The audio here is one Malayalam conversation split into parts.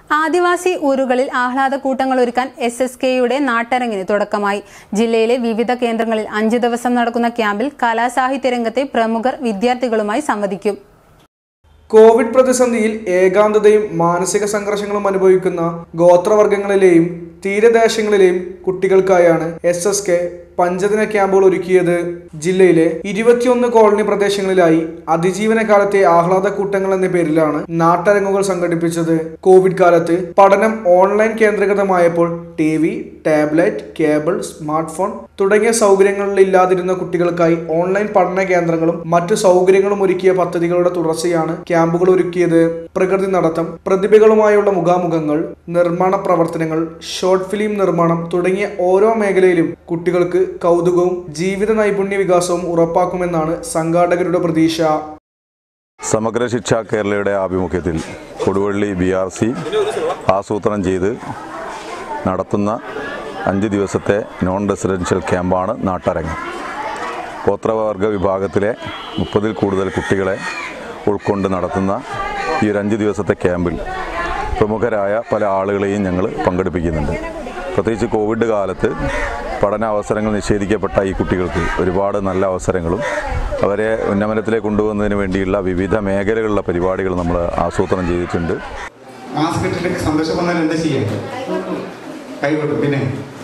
ആദിവാസി ഊരുകളിൽ ആഹ്ലാദക്കൂട്ടങ്ങൾ ഒരുക്കാൻ എസ് എസ് കെയുടെ നാട്ടരങ്ങിന് തുടക്കമായി ജില്ലയിലെ വിവിധ കേന്ദ്രങ്ങളിൽ അഞ്ച് ദിവസം നടക്കുന്ന ക്യാമ്പിൽ കലാസാഹിത്യ രംഗത്തെ പ്രമുഖർ വിദ്യാർത്ഥികളുമായി സംവദിക്കും കോവിഡ് പ്രതിസന്ധിയിൽ ഏകാന്തതയും മാനസിക സംഘർഷങ്ങളും അനുഭവിക്കുന്ന ഗോത്രവർഗങ്ങളിലെയും തീരദേശങ്ങളിലെയും കുട്ടികൾക്കായാണ് എസ് എസ് കെ പഞ്ചദിന ക്യാമ്പുകൾ ഒരുക്കിയത് ജില്ലയിലെ ഇരുപത്തിയൊന്ന് കോളനി പ്രദേശങ്ങളിലായി അതിജീവന കാലത്തെ ആഹ്ലാദ കൂട്ടങ്ങൾ എന്ന പേരിലാണ് നാട്ടരങ്ങുകൾ സംഘടിപ്പിച്ചത് കോവിഡ് കാലത്ത് പഠനം ഓൺലൈൻ കേന്ദ്രീകൃതമായപ്പോൾ T V tablet cable smart phone തുടങ്ങിയ സൗകര്യങ്ങളിൽ ഇല്ലാതിരുന്ന കുട്ടികൾക്കായി ഓൺലൈൻ പഠന കേന്ദ്രങ്ങളും മറ്റു സൗകര്യങ്ങളും ഒരുക്കിയ പദ്ധതികളുടെ തുടർച്ചയാണ് ക്യാമ്പുകൾ ഒരുക്കിയത് പ്രകൃതി നടത്തം പ്രതിഭകളുമായുള്ള മുഖാമുഖങ്ങൾ നിർമ്മാണ പ്രവർത്തനങ്ങൾ ഷോർട്ട് ഫിലിം നിർമ്മാണം തുടങ്ങിയ ഓരോ മേഖലയിലും കുട്ടികൾക്ക് കൗതുകവും ജീവിത നൈപുണ്യ വികാസവും ഉറപ്പാക്കുമെന്നാണ് സംഘാടകരുടെ പ്രതീക്ഷ സമഗ്ര ശിക്ഷ കേരളയുടെ ആഭിമുഖ്യത്തിൽ കൊടുവള്ളി ബി ആർ സി ആസൂത്രണം ചെയ്ത് നടത്തുന്ന അഞ്ച് ദിവസത്തെ നോൺ റെസിഡൻഷ്യൽ ക്യാമ്പാണ് നാട്ടരങ്ങ് ഗോത്രവർഗ വിഭാഗത്തിലെ മുപ്പതിൽ കൂടുതൽ കുട്ടികളെ ഉൾക്കൊണ്ട് നടത്തുന്ന ഈ ഒരു അഞ്ച് ദിവസത്തെ ക്യാമ്പിൽ പ്രമുഖരായ പല ആളുകളെയും ഞങ്ങൾ പങ്കെടുപ്പിക്കുന്നുണ്ട് പ്രത്യേകിച്ച് കോവിഡ് കാലത്ത് പഠന അവസരങ്ങൾ നിഷേധിക്കപ്പെട്ട ഈ കുട്ടികൾക്ക് ഒരുപാട് നല്ല അവസരങ്ങളും അവരെ ഉന്നമനത്തിലേക്ക് കൊണ്ടുപോകുന്നതിന് വേണ്ടിയുള്ള വിവിധ മേഖലകളിലുള്ള പരിപാടികൾ നമ്മൾ ആസൂത്രണം ചെയ്തിട്ടുണ്ട് മാസ്ക് ഇട്ടിട്ട് സന്തോഷം വന്നാൽ എന്താ ചെയ്യാ കൈകൊട്ടും പിന്നെ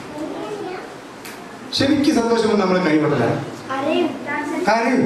ശരിക്കും സന്തോഷം വന്നാൽ നമ്മൾ കൈകൊട്ടില്ല കരയും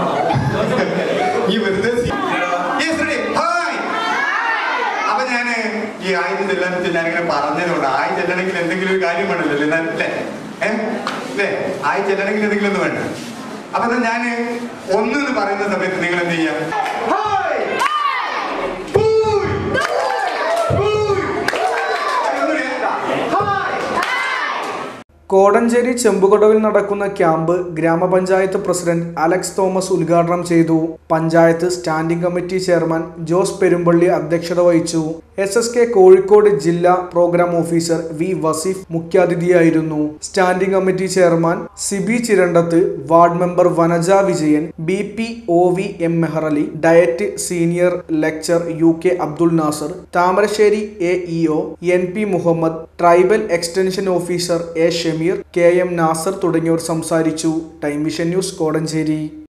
ഈ വെറുതെ സി- Yes, ready. Hi. അപ്പൊ ഞാന് ഈ ആയിരം ചെല്ലാൻ ഞാനിങ്ങനെ പറഞ്ഞതുകൊണ്ട് ആയി ചെല്ലണമെങ്കിൽ എന്തെങ്കിലും ഒരു കാര്യം വേണമല്ലോ അല്ലേ ഞാൻ- അല്ലേ ഏഹ് അല്ലേ ആയി ചെല്ലണമെങ്കിൽ എന്തെങ്കിലും ഒന്ന് വേണ്ട അപ്പൊ എന്നാ ഞാന് ഒന്ന് എന്ന് പറയുന്ന സമയത്ത് നിങ്ങൾ എന്ത് ചെയ്യാം Hi. Boy. Boy. ഒന്നുകൂടി. Hi. കോടഞ്ചേരി ചെമ്പുകടവിൽ നടക്കുന്ന ക്യാമ്പ് ഗ്രാമപഞ്ചായത്ത് പ്രസിഡന്റ് അലക്സ് തോമസ് ഉദ്ഘാടനം ചെയ്തു panchayat standing committee chairman Jose Perumpally അധ്യക്ഷത വഹിച്ചു എസ് എസ് കെ കോഴിക്കോട് ജില്ലാ പ്രോഗ്രാം ഓഫീസർ വി വസീഫ് മുഖ്യാതിഥിയായിരുന്നു standing committee chairman Siby Chirandath ward member Vanaja Vijayan B P O V M Meharali DIET senior lecturer U K Abdul Nasar Thamarassery A E O N P Muhammad tribal extension officer A Shameer K M Nasar തുടങ്ങിയവർ സംസാരിച്ചു ടൈം വിഷൻ ന്യൂസ് കോടഞ്ചേരി